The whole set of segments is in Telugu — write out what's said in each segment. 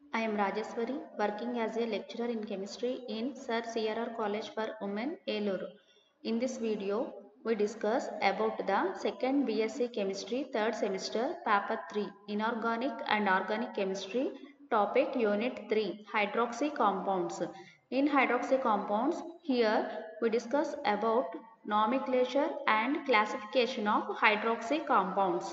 I am Rajeshwari, working as a lecturer in chemistry in Sir CRR College for Women, Eluru. In this video, we discuss about the second BSc Chemistry third semester, paper 3, Inorganic and Organic Chemistry, topic Unit 3, Hydroxy Compounds. In hydroxy compounds, here we discuss about nomenclature and classification of hydroxy compounds.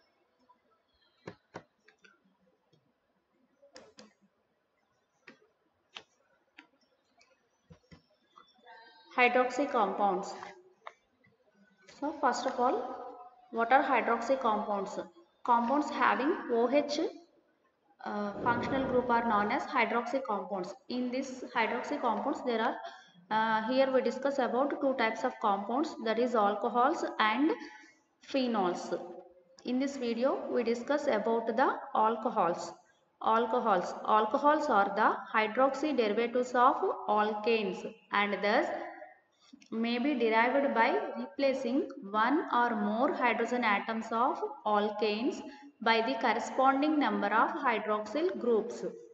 hydroxy compounds so first of all what are hydroxy compounds compounds having oh uh, functional group are known as hydroxy compounds in this hydroxy compounds there are uh, here we discuss about two types of compounds that is alcohols and phenols in this video we discuss about the alcohols alcohols alcohols are the hydroxy derivatives of alkanes and thus may be derived by replacing one or more hydrogen atoms of alkanes by the corresponding number of hydroxyl groups.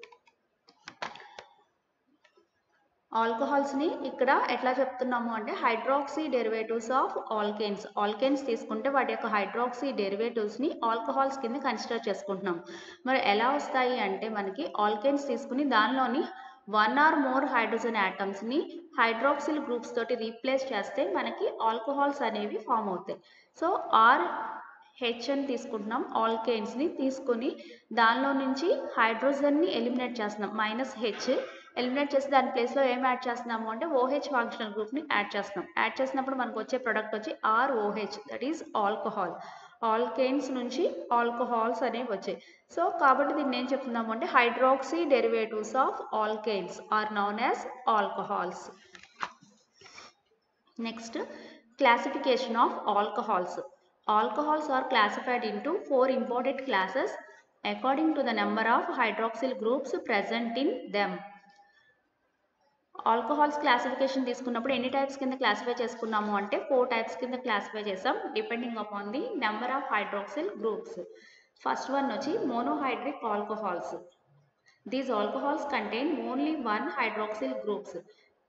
ఆల్కహాల్స్ని ఇక్కడ ఎట్లా చెప్తున్నాము అంటే hydroxy derivatives of alkanes alkanes తీసుకుంటే వాటి యొక్క హైడ్రాక్సీ డెరివేటివ్స్ని ఆల్కహాల్స్ కింద కన్సిడర్ చేసుకుంటున్నాం మరి ఎలా వస్తాయి అంటే మనకి ఆల్కేన్స్ తీసుకుని దానిలోని వన్ ఆర్ మోర్ హైడ్రోజన్ యాటమ్స్ని హైడ్రాక్సిల్ గ్రూప్స్ తోటి రీప్లేస్ చేస్తే మనకి ఆల్కహాల్స్ అనేవి ఫామ్ అవుతాయి సో ఆర్ హెచ్ అని తీసుకుంటున్నాం ఆల్కేన్స్ని తీసుకొని దానిలో నుంచి హైడ్రోజన్ని ఎలిమినేట్ చేస్తున్నాం మైనస్ హెచ్ ఎలిమినేట్ చేసి దాని ప్లేస్లో ఏం యాడ్ చేస్తున్నాము అంటే ఓహెచ్ ఫంక్షనల్ గ్రూప్ని యాడ్ చేస్తున్నాం యాడ్ చేసినప్పుడు మనకు వచ్చే ప్రొడక్ట్ వచ్చి ROH that is alcohol alkanes నుంచి ఆల్కహాల్స్ అనేవి వచ్చాయి సో కాబట్టి దీన్ని ఏం చెప్తున్నాము అంటే hydroxy derivatives of alkanes are known as alcohols next classification of alcohols alcohols are classified into four important classes according to the number of hydroxyl groups present in them alcohols classification తీసుకున్నప్పుడు ఎన్ని టైప్స్ కింద క్లాసిఫై చేసుకున్నాము అంటే ఫోర్ టైప్స్ కింద క్లాసిఫై చేసాం depending upon the number of hydroxyl groups first one వచ్చి monohydric alcohols these alcohols contain only one hydroxyl groups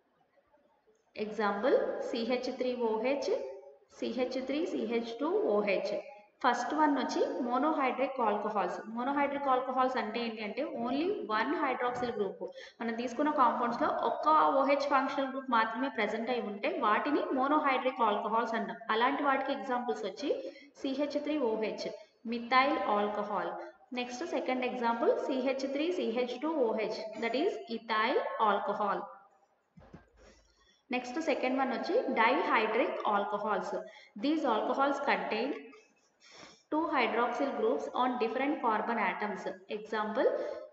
example CH three OH CH three CH two OH first one వచ్చి మోనోహైడ్రిక్ ఆల్కహాల్స్ మోనోహైడ్రిక్ ఆల్కహాల్స్ అంటే ఏంటి అంటే ఓన్లీ వన్ హైడ్రాక్సిల్ గ్రూప్ మనం తీసుకున్న కాంపౌండ్స్లో ఒక్క ఓహెచ్ ఫంక్షనల్ గ్రూప్ మాత్రమే ప్రజెంట్ అయి ఉంటే వాటిని మోనోహైడ్రిక్ ఆల్కహాల్స్ అంటాం అలాంటి వాటికి ఎగ్జాంపుల్స్ వచ్చి CH three OH methyl alcohol next second example CH three CH two OH that is ethyl alcohol next second one వచ్చి dihydric alcohols these alcohols contain two hydroxyl groups on different carbon atoms. Example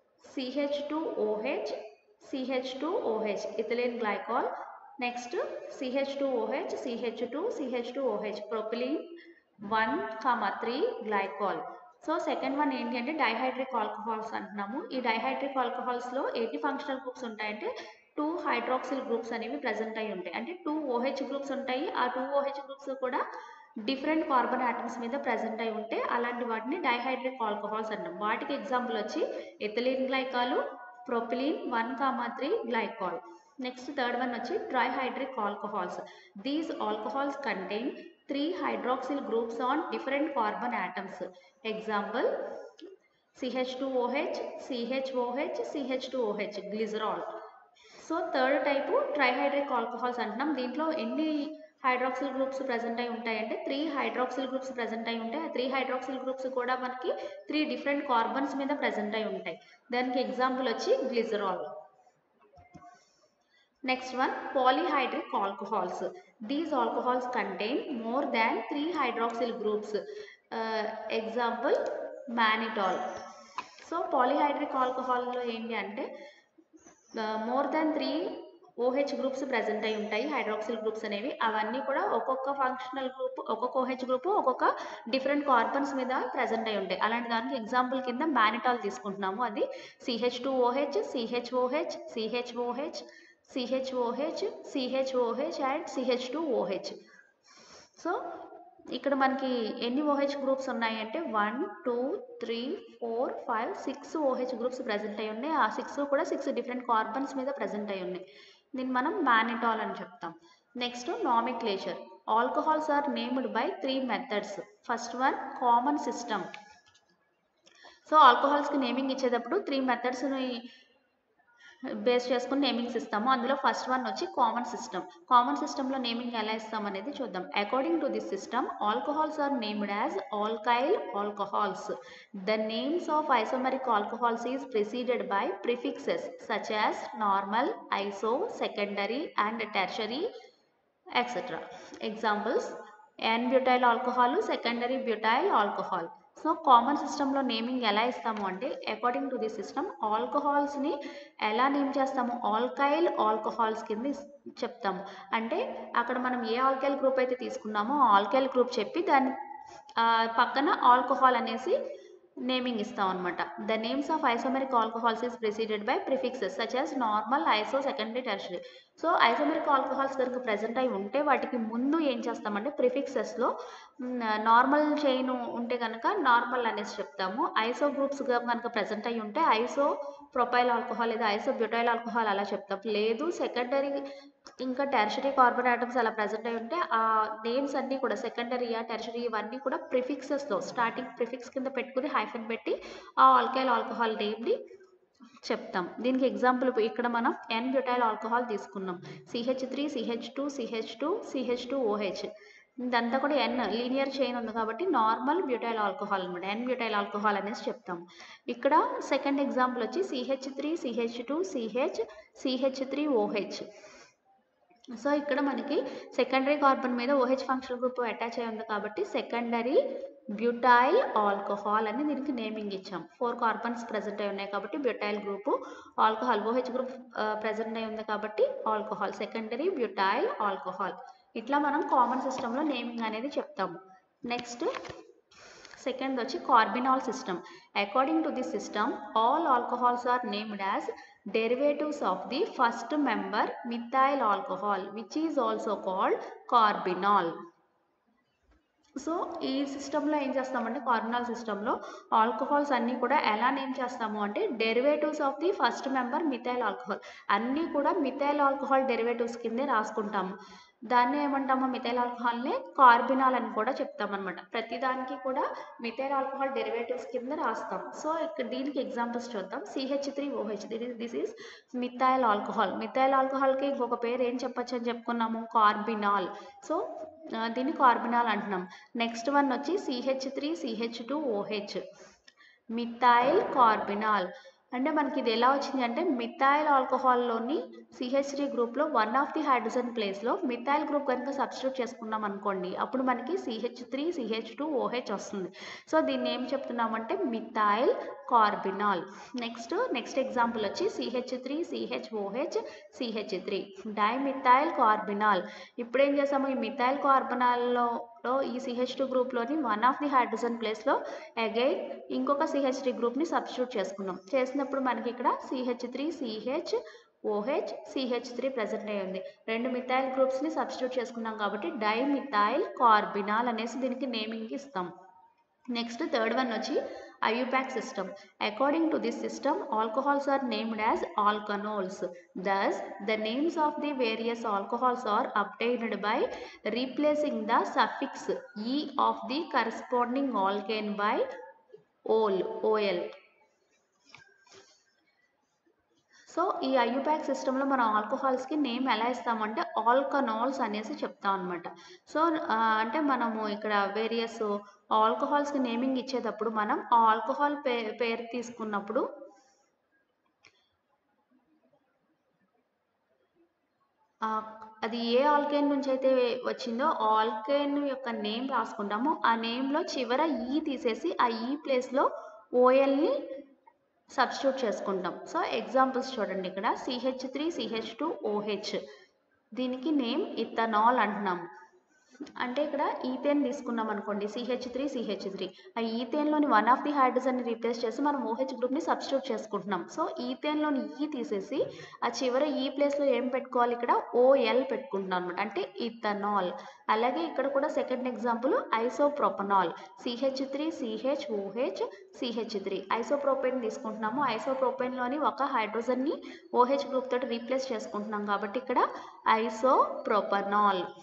CH2OH, CH2OH, ethylene glycol. Next CH2OH, CH2, CH2OH, propylene 1, comma 3 glycol. So second one ఏంటి అంటే డైహైడ్రిక్ ఆల్కహాల్స్ అంటున్నాము ఈ డైహైడ్రిక్ ఆల్కహాల్స్లో ఎయిటీ ఫంక్షనల్ గ్రూప్స్ ఉంటాయంటే టూ హైడ్రాక్సిల్ గ్రూప్స్ అనేవి ప్రజెంట్ అయి ఉంటాయి అంటే టూ ఓహెచ్ గ్రూప్స్ ఉంటాయి ఆ టూ ఓహెచ్ గ్రూప్స్ కూడా డిఫరెంట్ కార్బన్ ఆటమ్స్ మీద ప్రజెంట్ అయి ఉంటే అలాంటి వాటిని డైహైడ్రిక్ ఆల్కహాల్స్ అంటాం వాటికి ఎగ్జాంపుల్ వచ్చి ethylene glycol propylene one comma three glycol next third one వచ్చి trihydric alcohols these alcohols contain three hydroxyl groups on different carbon atoms example CH two OH CH OH CH two OH glycerol so third type trihydric alcohols అంటున్నాం దీంట్లో ఎన్ని హైడ్రాక్సిల్ గ్రూప్స్ ప్రజెంట్ అయి ఉంటాయంటే త్రీ హైడ్రాక్సిల్ గ్రూప్స్ ప్రజెంట్ అయి ఉంటాయి ఆ త్రీ హైడ్రాక్సిల్ గ్రూప్స్ కూడా మనకి త్రీ డిఫరెంట్ కార్బన్స్ మీద ప్రజెంట్ అయి ఉంటాయి దానికి ఎగ్జాంపుల్ వచ్చి glycerol next one polyhydric alcohols these alcohols contain more than three hydroxyl groups example mannitol so polyhydric ఆల్కహాల్లో ఏంటి అంటే more than three OH groups present అయి ఉంటాయి హైడ్రాక్సిల్ గ్రూప్స్ అనేవి అవన్నీ కూడా ఒక్కొక్క ఫంక్షనల్ గ్రూప్ ఒక్కొక్క ఓహెచ్ గ్రూప్ ఒక్కొక్క డిఫరెంట్ కార్బన్స్ మీద ప్రజెంట్ అయి ఉంటాయి అలాంటి దానికి ఎగ్జాంపుల్ కింద మ్యానిటాల్ తీసుకుంటున్నాము అది CH two OH CH OH CH OH CH OH CH OH and CH two OH so ఇక్కడ మనకి ఎన్ని ఓహెచ్ గ్రూప్స్ ఉన్నాయి అంటే one two three four five six OH groups present అయి ఉన్నాయి ఆ సిక్స్ కూడా సిక్స్ డిఫరెంట్ కార్బన్స్ మీద ప్రజెంట్ అయి ఉన్నాయి దీన్ని మనం మానిటాల్ అని చెప్తాం next nomenclature alcohols are named by three methods first one common system so ఆల్కహాల్స్కి నేమింగ్ ఇచ్చేటప్పుడు త్రీ మెథడ్స్ని బేస్ చేసుకుని నేమింగ్స్ ఇస్తాము అందులో ఫస్ట్ వన్ వచ్చి కామన్ సిస్టమ్ కామన్ సిస్టంలో నేమింగ్ ఎలా ఇస్తాం అనేది చూద్దాం according to this system alcohols are named as alkyl alcohols the names of isomeric alcohols is preceded by prefixes such as normal iso secondary and tertiary etcetera examples N butyl alcohol secondary butyl alcohol so common సిస్టంలో నేమింగ్ ఎలా ఇస్తాము అంటే అకార్డింగ్ టు ది సిస్టమ్ ఆల్కహాల్స్ని ఎలా నేమ్ చేస్తాము ఆల్కైల్ ఆల్కహాల్స్ కింద ఇస్- చెప్తాము అంటే అక్కడ మనం ఏ ఆల్కైల్ గ్రూప్ అయితే తీసుకున్నామో ఆ ఆల్కైల్ గ్రూప్ చెప్పి దాని ఆ, పక్కన ఆల్కహాల్ అనేసి నేమింగ్ ఇస్తాం అనమాట the names of isomeric alcohols is preceded by prefixes such as normal iso secondary tertiary so isomeric alcohols కనుక ప్రజెంట్ అయి ఉంటే వాటికి ముందు ఏం చేస్తామంటే ప్రిఫిక్సెస్లో నార్మల్ చైన్ ఉంటే కనుక నార్మల్ అనేసి చెప్తాము ఐసో గ్రూప్స్గా కనుక ప్రజెంట్ అయి ఉంటే ఐసో ప్రొపైల్ ఆల్కహాల్ లేదా ఐసో బ్యూటైల్ ఆల్కహాల్ అలా చెప్తాం లేదు సెకండరీ ఇంకా టెర్షరీ కార్బన్ ఐటమ్స్ అలా ప్రజెంట్ అయి ఉంటే ఆ నేమ్స్ అన్నీ కూడా సెకండరీయా టెర్షరీ ఇవన్నీ కూడా ప్రిఫిక్సెస్లో స్టార్టింగ్ ప్రిఫిక్స్ కింద పెట్టుకుని హైఫన్ పెట్టి ఆ ఆల్కైల్ ఆల్కహాల్ నేమ్ని చెప్తాం దీనికి ఎగ్జాంపుల్ ఇక్కడ మనం ఎన్ బ్యూటైల్ ఆల్కహాల్ తీసుకున్నాం CH three CH two CH two CH two OH ఇదంతా కూడా ఎన్ లీనియర్ చైన్ ఉంది కాబట్టి నార్మల్ బ్యూటైల్ ఆల్కహాల్ అనమాట ఎన్ బ్యూటైల్ ఆల్కహాల్ అనేసి చెప్తాం ఇక్కడ సెకండ్ ఎగ్జాంపుల్ వచ్చి CH three CH two CH CH three OH so ఇక్కడ మనకి సెకండరీ కార్బన్ మీద ఓహెచ్ ఫంక్షనల్ గ్రూప్ అటాచ్ అయి ఉంది కాబట్టి సెకండరీ బ్యూటైల్ ఆల్కహాల్ అని దీనికి నేమింగ్ ఇచ్చాం ఫోర్ కార్బన్స్ ప్రజెంట్ అయి ఉన్నాయి కాబట్టి butyl group alcohol OH group present అయి ఉంది కాబట్టి ఆల్కహాల్ సెకండరీ బ్యూటైల్ ఆల్కహాల్ ఇట్లా మనం కామన్ సిస్టంలో నేమింగ్ అనేది చెప్తాము నెక్స్ట్ సెకండ్ వచ్చి carbinol system according to this system all alcohols are named as derivatives of the first member methyl alcohol which is also called carbinol so ఈ సిస్టంలో ఏం చేస్తామంటే కార్బనాల్ సిస్టంలో ఆల్కహాల్స్ అన్నీ కూడా ఎలా నేమ్ చేస్తాము అంటే derivatives of the first member methyl alcohol అన్నీ కూడా మిథైల్ ఆల్కహాల్ డెరివేటివ్స్ కిందే రాసుకుంటాము దాన్ని ఏమంటాము మిథైల్ ఆల్కహాల్ని కార్బినాల్ అని కూడా చెప్తామన్నమాట ప్రతి దానికి కూడా మిథైల్ ఆల్కహాల్ డెరివేటివ్స్ కింద రాస్తాం సో ఇక్కడ దీనికి ఎగ్జాంపుల్స్ చూద్దాం CH three OH this is methyl alcohol methyl ఆల్కహాల్కి ఇంకొక పేరు ఏం చెప్పొచ్చు అని చెప్పుకున్నాము కార్బినాల్ సో ఆ, దీన్ని కార్బినాల్ అంటున్నాం నెక్స్ట్ వన్ వచ్చి CH three CH two OH methyl carbinol అంటే మనకి ఇది ఎలా వచ్చింది అంటే మిథైల్ ఆల్కహాల్లోని సిహెచ్ త్రీ గ్రూప్లో వన్ ఆఫ్ ది హైడ్రోజన్ ప్లేస్లో మిథైల్ గ్రూప్ కనుక సబ్స్టిట్యూట్ చేసుకున్నాం అనుకోండి అప్పుడు మనకి CH three CH two OH వస్తుంది సో దీన్ని ఏం చెప్తున్నామంటే methyl carbinol next next example వచ్చి CH three CH OH CH three dimethyl carbinol ఇప్పుడు ఏం చేసాము ఈ మిథైల్ కార్బనాల్లో లో ఈ సిహెచ్ టూ గ్రూప్లోని వన్ ఆఫ్ ది హైడ్రోజన్ ప్లేస్లో అగైన్ ఇంకొక సిహెచ్ త్రీ గ్రూప్ని సబ్స్టిట్యూట్ చేసుకున్నాం చేసినప్పుడు మనకి ఇక్కడ CH three CH OH CH three present అయ్యి ఉంది రెండు మిథైల్ గ్రూప్స్ని సబ్స్టిట్యూట్ చేసుకున్నాం కాబట్టి డైమిథైల్ కార్బినాల్ అనేసి దీనికి నేమింగ్ ఇస్తాం నెక్స్ట్ థర్డ్ వన్ వచ్చి IUPAC system. According to this system, alcohols are named as alkanols. Thus, the names of the various alcohols are obtained by replacing the suffix E of the corresponding alkane by OL. OL. So ఈ ఐయుపాక్ సిస్టంలో మనం ఆల్కహాల్స్కి నేమ్ ఎలా ఇస్తామంటే ఆల్కనాల్స్ అనేసి చెప్తాం అనమాట సో ఆ, అంటే మనము ఇక్కడ వేరియస్ ఆల్కహాల్స్కి నేమింగ్ ఇచ్చేటప్పుడు మనం ఆ ఆల్కహాల్ పే పేరు తీసుకున్నప్పుడు ఆ, అది ఏ ఆల్కేన్ నుంచి అయితే వచ్చిందో ఆ ఆల్కేన్ యొక్క నేమ్ రాసుకుంటాము ఆ నేమ్లో చివర ఈ తీసేసి ఆ ఈ ప్లేస్లో ఓఎల్ని సబ్స్టిట్యూట్ చేసుకుంటాం సో ఎగ్జాంపుల్స్ చూడండి ఇక్కడ CH three CH two OH దీనికి నేమ్ ఇథనాల్ అంటున్నాము అంటే ఇక్కడ ఈథేన్ తీసుకున్నాం అనుకోండి సిహెచ్ త్రీ సిహెచ్ త్రీ ఆ ఈథేన్లోని వన్ ఆఫ్ ది హైడ్రోజన్ని రీప్లేస్ చేసి మనం ఓహెచ్ గ్రూప్ని సబ్స్టిట్యూట్ చేసుకుంటున్నాం సో ఈథేన్లోని ఈ తీసేసి ఆ చివర ఈ ప్లేస్లో ఏం పెట్టుకోవాలి ఇక్కడ ఓఎల్ పెట్టుకుంటున్నాం అనమాట అంటే ఇథనాల్ అలాగే ఇక్కడ కూడా second example isopropanol CH three CH OH CH three isopropane తీసుకుంటున్నాము ఐసోప్రోపేన్లోని ఒక హైడ్రోజన్ని ఓహెచ్ గ్రూప్ తోటి రీప్లేస్ చేసుకుంటున్నాం కాబట్టి ఇక్కడ ఐసోప్రోపనాల్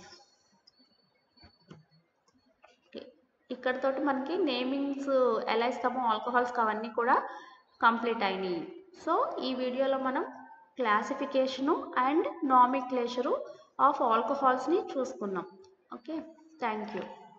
ఇక్కడతోటి మనకి నేమింగ్స్ ఎలా ఇస్తామో ఆల్కహాల్స్ అవన్నీ కూడా కంప్లీట్ అయినాయి సో ఈ వీడియోలో మనం క్లాసిఫికేషను అండ్ నామిక్లేచరు ఆఫ్ ఆల్కహాల్స్ని చూసుకున్నాం ఓకే థ్యాంక్ యూ